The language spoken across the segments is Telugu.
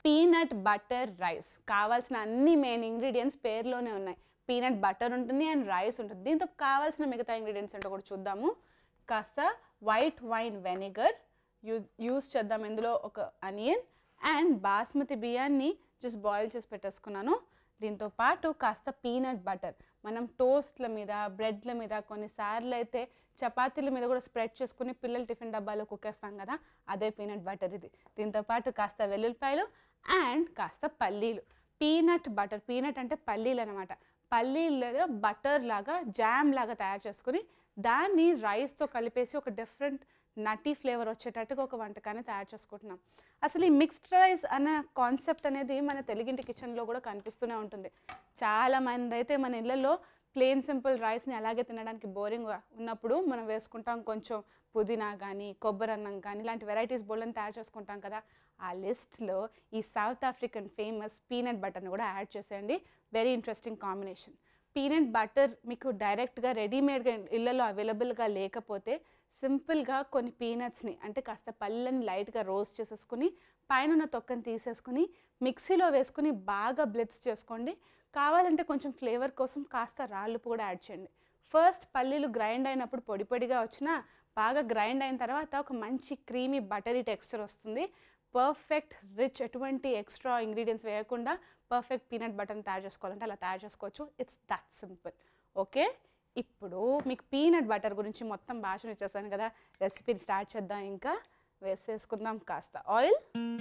పీనట్ బటర్ రైస్ కావాల్సిన అన్ని మెయిన్ ఇంగ్రీడియంట్స్ పేరులోనే ఉన్నాయి పీనట్ బటర్ ఉంటుంది అండ్ రైస్ ఉంటుంది దీంతో కావాల్సిన మిగతా ఇంగ్రీడియంట్స్ ఏంటో కూడా చూద్దాము కాస్త white wine vinegar use use చేద్దాం ఇందులో ఒక అనియన్ అండ్ బాస్మతి బియ్యాన్ని జస్ట్ బాయిల్ చేసి పెట్టేసుకున్నాను దీంతో పాటు కాస్త పీనట్ బటర్ మనం టోస్ట్ల మీద బ్రెడ్ల మీద కొన్నిసార్లు అయితే చపాతీల మీద కూడా స్ప్రెడ్ చేసుకుని పిల్లలు టిఫిన్ డబ్బాలో కుక్కేస్తాం కదా అదే పీనట్ బటర్ ఇది దీంతో పాటు కాస్త వెల్లుల్లిపాయలు అండ్ కాస్త పల్లీలు పీనట్ బటర్ పీనట్ అంటే పల్లీలు అనమాట పల్లీలలో బటర్ లాగా జామ్ లాగా తయారు చేసుకుని దాన్ని రైస్తో కలిపేసి ఒక డిఫరెంట్ నటీ ఫ్లేవర్ వచ్చేటట్టుగా ఒక వంటకాన్ని తయారు చేసుకుంటున్నాం అసలు ఈ మిక్స్డ్ రైస్ అనే కాన్సెప్ట్ అనేది మన తెలుగింటి కిచెన్లో కూడా కనిపిస్తూనే ఉంటుంది చాలా మంది అయితే మన ఇళ్ళల్లో ప్లెయిన్ సింపుల్ రైస్ని అలాగే తినడానికి బోరింగ్ ఉన్నప్పుడు మనం వేసుకుంటాం కొంచెం పుదీనా కానీ కొబ్బరి అన్నం కానీ ఇలాంటి వెరైటీస్ బోల్ని తయారు చేసుకుంటాం కదా ఆ లిస్ట్లో ఈ సౌత్ ఆఫ్రికన్ ఫేమస్ పీనట్ బటర్ని కూడా యాడ్ చేసేయండి very interesting combination peanut butter మీకు డైరెక్ట్గా రెడీమేడ్గా ఇళ్ళలో అవైలబుల్గా లేకపోతే సింపుల్గా కొన్ని పీనట్స్ని అంటే కాస్త పళ్ళని లైట్గా రోస్ట్ చేసేసుకుని పైన ఉన్న తొక్కని తీసేసుకుని మిక్సీలో వేసుకుని బాగా బ్లెడ్స్ చేసుకోండి కావాలంటే కొంచెం ఫ్లేవర్ కోసం కాస్త రాళ్ళుపు కూడా యాడ్ చేయండి ఫస్ట్ పల్లీలు గ్రైండ్ అయినప్పుడు పొడి పొడిగా వచ్చినా బాగా గ్రైండ్ అయిన తర్వాత ఒక మంచి క్రీమీ బటరీ టెక్స్చర్ వస్తుంది పర్ఫెక్ట్ రిచ్ ఎటువంటి ఎక్స్ట్రా ఇంగ్రీడియంట్స్ వేయకుండా పర్ఫెక్ట్ పీనట్ బటర్ని తయారు చేసుకోవాలంటే అలా తయారు చేసుకోవచ్చు ఇట్స్ దట్ సింపుల్ ఓకే ఇప్పుడు మీకు పీనట్ బటర్ గురించి మొత్తం భాషను ఇచ్చేసాను కదా రెసిపీని స్టార్ట్ చేద్దాం ఇంకా వేసేసుకుందాం కాస్త ఆయిల్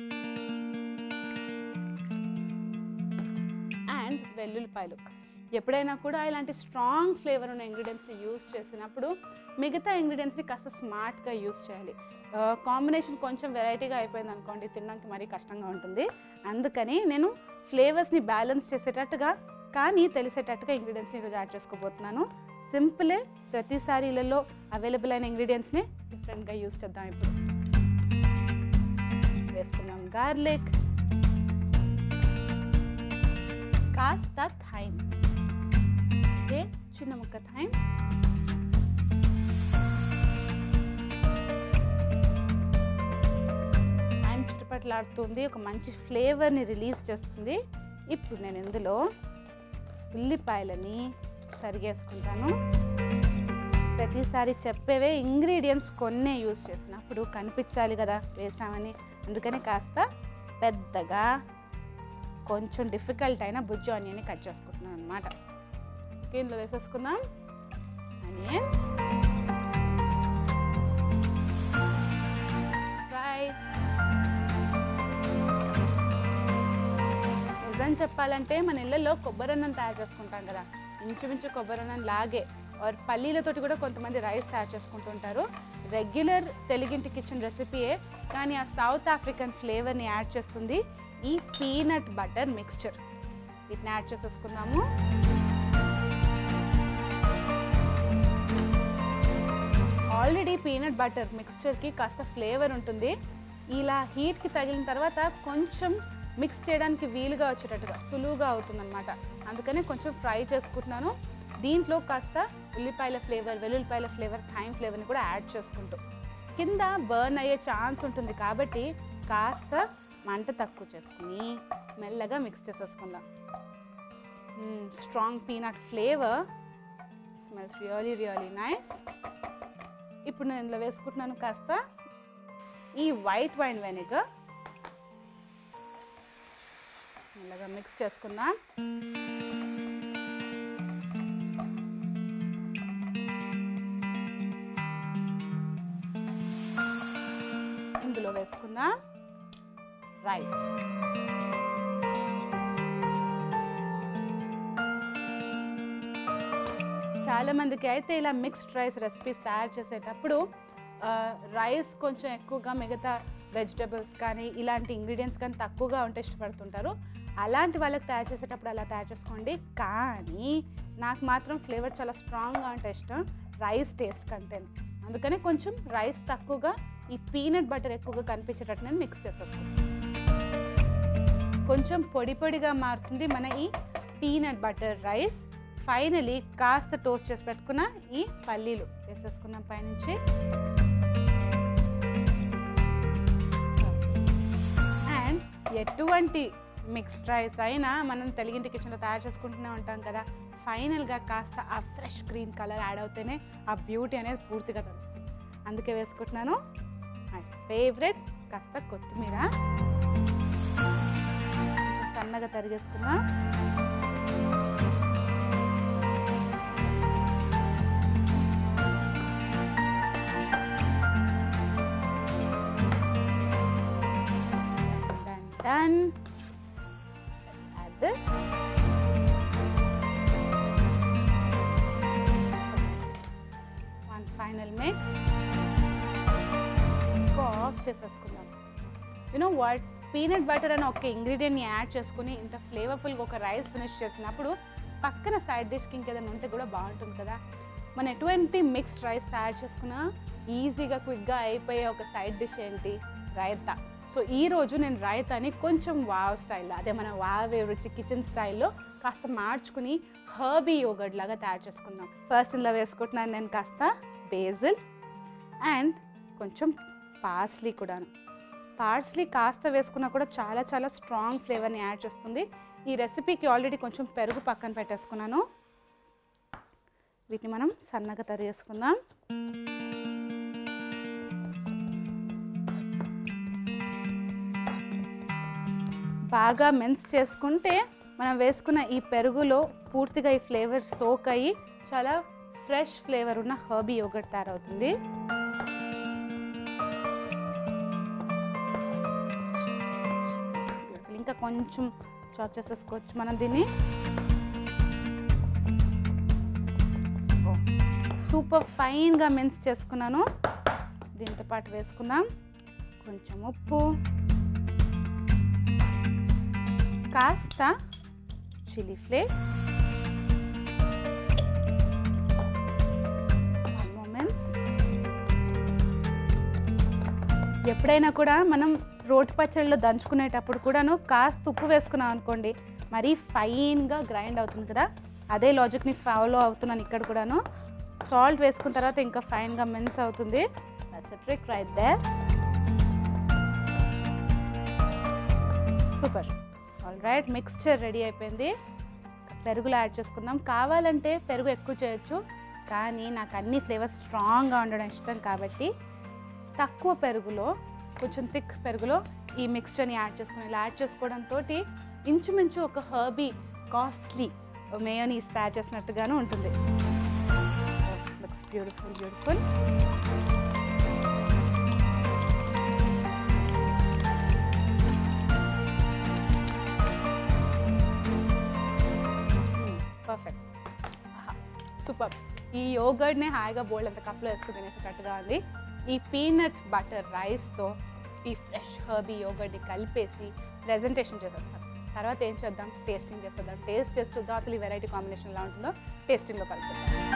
అండ్ వెల్లుల్లిపాయలు ఎప్పుడైనా కూడా ఇలాంటి స్ట్రాంగ్ ఫ్లేవర్ ఉన్న ఇంగ్రీడియంట్స్ని యూస్ చేసినప్పుడు మిగతా ఇంగ్రీడియంట్స్ని కాస్త స్మార్ట్గా యూస్ చేయాలి కాంబినేషన్ కొంచెం వెరైటీగా అయిపోయింది అనుకోండి తినడానికి మరీ కష్టంగా ఉంటుంది అందుకని నేను ఫ్లేవర్స్ని బ్యాలెన్స్ చేసేటట్టుగా కానీ తెలిసేటట్టుగా ఇంగ్రీడియంట్స్ని ఈరోజు యాడ్ చేసుకోబోతున్నాను సింపులే ప్రతిసారి ఇళ్ళలో అవైలబుల్ అయిన ఇంగ్రీడియంట్స్ని డిఫరెంట్గా యూస్ చేద్దాం ఇప్పుడు వేసుకున్నాం గార్లిక్ కాస్త థైమ్ ఓకే చిన్న ముక్క థైమ్ థైమ్ చుట్టుపట్లాడుతుంది ఒక మంచి ఫ్లేవర్ని రిలీజ్ చేస్తుంది ఇప్పుడు నేను ఇందులో ఉల్లిపాయలని తరిగేసుకుంటాను ప్రతిసారి చెప్పేవే ఇంగ్రీడియంట్స్ కొన్నే యూజ్ చేసినప్పుడు కనిపించాలి కదా వేసామని అందుకని కాస్త పెద్దగా కొంచెం డిఫికల్ట్ అయిన బుజ్జి ఆనియన్ని కట్ చేసుకుంటున్నాను అనమాట ఇందులో వేసేసుకుందాం ఆనియన్స్ ఫ్రై నిజం చెప్పాలంటే మన ఇళ్ళల్లో కొబ్బరి అన్నం తయారు చేసుకుంటాం కదా ఇంచుమించు కొబ్బరి అన్నం లాగే ఆర్ పల్లీలతోటి కూడా కొంతమంది రైస్ తయారు చేసుకుంటుంటారు రెగ్యులర్ తెలుగింటి కిచెన్ రెసిపీయే కానీ ఆ సౌత్ ఆఫ్రికన్ ఫ్లేవర్ని యాడ్ చేస్తుంది ఈ పీనట్ బటర్ మిక్స్చర్ వీటిని యాడ్ చేసేసుకుందాము ఆల్రెడీ పీనట్ బటర్ మిక్స్చర్కి కాస్త ఫ్లేవర్ ఉంటుంది ఇలా హీట్కి తగిలిన తర్వాత కొంచెం మిక్స్ చేయడానికి వీలుగా వచ్చేటట్టుగా సులువుగా అవుతుందన్నమాట అందుకని కొంచెం ఫ్రై చేసుకుంటున్నాను దీంట్లో కాస్త ఉల్లిపాయల ఫ్లేవర్ వెల్లుల్లిపాయల ఫ్లేవర్ థైమ్ ఫ్లేవర్ని కూడా యాడ్ చేసుకుంటూ కింద బర్న్ అయ్యే ఛాన్స్ ఉంటుంది కాబట్టి కాస్త మంట తక్కువ చేసుకుని మెల్లగా మిక్స్ చేసేసుకుందాం strong peanut flavour smells really really nice ఇప్పుడు నేను ఇందులో వేసుకుంటున్నాను కాస్త ఈ వైట్ వైన్ వెనిగర్ మెల్లగా మిక్స్ చేసుకుందాం ఇందులో వేసుకుందాం రైస్ చాలా మందికి అయితే ఇలా మిక్స్డ్ రైస్ రెసిపీస్ తయారు చేసేటప్పుడు రైస్ కొంచెం ఎక్కువగా మిగతా వెజిటబుల్స్ కానీ ఇలాంటి ఇంగ్రీడియంట్స్ కానీ తక్కువగా ఉంటే ఇష్టపడుతుంటారు అలాంటి వాళ్ళకి తయారు చేసేటప్పుడు అలా తయారు చేసుకోండి కానీ నాకు మాత్రం ఫ్లేవర్ చాలా స్ట్రాంగ్గా ఉంటే ఇష్టం రైస్ టేస్ట్ కంటే అందుకని కొంచెం రైస్ తక్కువగా ఈ పీనట్ బటర్ ఎక్కువగా కనిపించేటట్టు నేను మిక్స్ చేసేస్తాను కొంచెం పొడి పొడిగా మారుతుంది మన ఈ పీనట్ బటర్ రైస్ ఫైనలీ కాస్త టోస్ట్ చేసి పెట్టుకున్న ఈ పల్లీలు వేసేసుకుందాం పైనుంచి అండ్ ఎటువంటి మిక్స్డ్ రైస్ అయినా మనం తెలుగింటి కిచెన్లో తయారు చేసుకుంటూనే ఉంటాం కదా ఫైనల్గా కాస్త ఆ ఫ్రెష్ గ్రీన్ కలర్ యాడ్ అవుతేనే ఆ బ్యూటీ అనేది పూర్తిగా తెలుస్తుంది అందుకే వేసుకుంటున్నాను మై ఫేవరెట్ కాస్త కొత్తిమీర కొంచెం సన్నగా తరిగేసుకుందాం done done let's add this one final mix ఇంకో ఆఫ్ చేసేసుకుందాం యునో వాట్ పీనట్ బటర్ అని ఒక ఇంగ్రీడియంట్ని యాడ్ చేసుకుని ఇంత ఫ్లేవర్ఫుల్గా ఒక రైస్ ఫినిష్ చేసినప్పుడు పక్కన సైడ్ డిష్కి ఇంకేదైనా ఉంటే కూడా బాగుంటుంది కదా మనం ఎటువంటి మిక్స్డ్ రైస్ తయారు చేసుకున్నా ఈజీగా క్విక్గా అయిపోయే ఒక సైడ్ డిష్ ఏంటి రైతా సో ఈ రోజు నేను రైతాని కొంచెం వావ్ స్టైల్లో అదే మన వావ్ రుచి కిచెన్ స్టైల్లో కాస్త మార్చుకుని హర్బీ యోగర్ట్ లాగా తయారు చేసుకుందాం ఫస్ట్ ఇందులో వేసుకుంటున్నాను నేను కాస్త బేజిల్ అండ్ కొంచెం పార్స్లీ కూడాను పార్స్లీ కాస్త వేసుకున్నా కూడా చాలా చాలా స్ట్రాంగ్ ఫ్లేవర్ని యాడ్ చేస్తుంది ఈ రెసిపీకి ఆల్రెడీ కొంచెం పెరుగు పక్కన పెట్టేసుకున్నాను వీటిని మనం సన్నగా తరిగేసుకుందాం బాగా మెన్స్ చేసుకుంటే మనం వేసుకున్న ఈ పెరుగులో పూర్తిగా ఈ ఫ్లేవర్ సోక్ అయ్యి చాలా ఫ్రెష్ ఫ్లేవర్ ఉన్న హర్బీ యోగర్ట్ తయారవుతుంది Beautiful. ఇంకా కొంచెం చాప్ చేసేసుకోవచ్చు మనం దీన్ని సూపర్ ఫైన్గా మెన్స్ చేసుకున్నాను దీంతో పాటు వేసుకుందాం కొంచెం ఉప్పు కాస్త చిల్లీ ఫ్లేక్స్ మూమెంట్స్ ఎప్పుడైనా కూడా మనం రోటి పచ్చడిలో దంచుకునేటప్పుడు కూడాను కాస్త ఉప్పు వేసుకున్నాం అనుకోండి మరీ ఫైన్గా గ్రైండ్ అవుతుంది కదా అదే లాజిక్ని ఫాలో అవుతున్నాను ఇక్కడ కూడాను సాల్ట్ వేసుకున్న తర్వాత ఇంకా ఫైన్గా మెన్స్ అవుతుంది దట్స్ ట్రిక్ రైట్ దే super all right mixture ready అయిపోయింది పెరుగులో యాడ్ చేసుకుందాం కావాలంటే పెరుగు ఎక్కువ చేయొచ్చు కానీ నాకు అన్ని ఫ్లేవర్స్ స్ట్రాంగ్గా ఉండడం ఇష్టం కాబట్టి తక్కువ పెరుగులో కొంచెం థిక్ పెరుగులో ఈ మిక్స్చర్ని యాడ్ చేసుకుని ఇలా యాడ్ చేసుకోవడంతో ఇంచుమించు ఒక హర్బీ కాస్ట్లీ మేయోనీస్ తయారు చేసినట్టుగాను ఉంటుంది looks beautiful beautiful perfect super ఈ యోగర్డ్నే హాయిగా బోల్డ్ అంత కప్లో వేసుకుని తినేసేటట్టుగా ఉంది ఈ పీనట్ బటర్ రైస్తో ఈ ఫ్రెష్ హర్బీ యోగర్డ్ని కలిపేసి ప్రెజెంటేషన్ చేసేస్తాం తర్వాత ఏం చేద్దాం టేస్టింగ్ చేసేద్దాం టేస్ట్ చేసి చూద్దాం అసలు ఈ వెరైటీ కాంబినేషన్ ఎలా ఉంటుందో టేస్టింగ్లో కలిసేద్దాం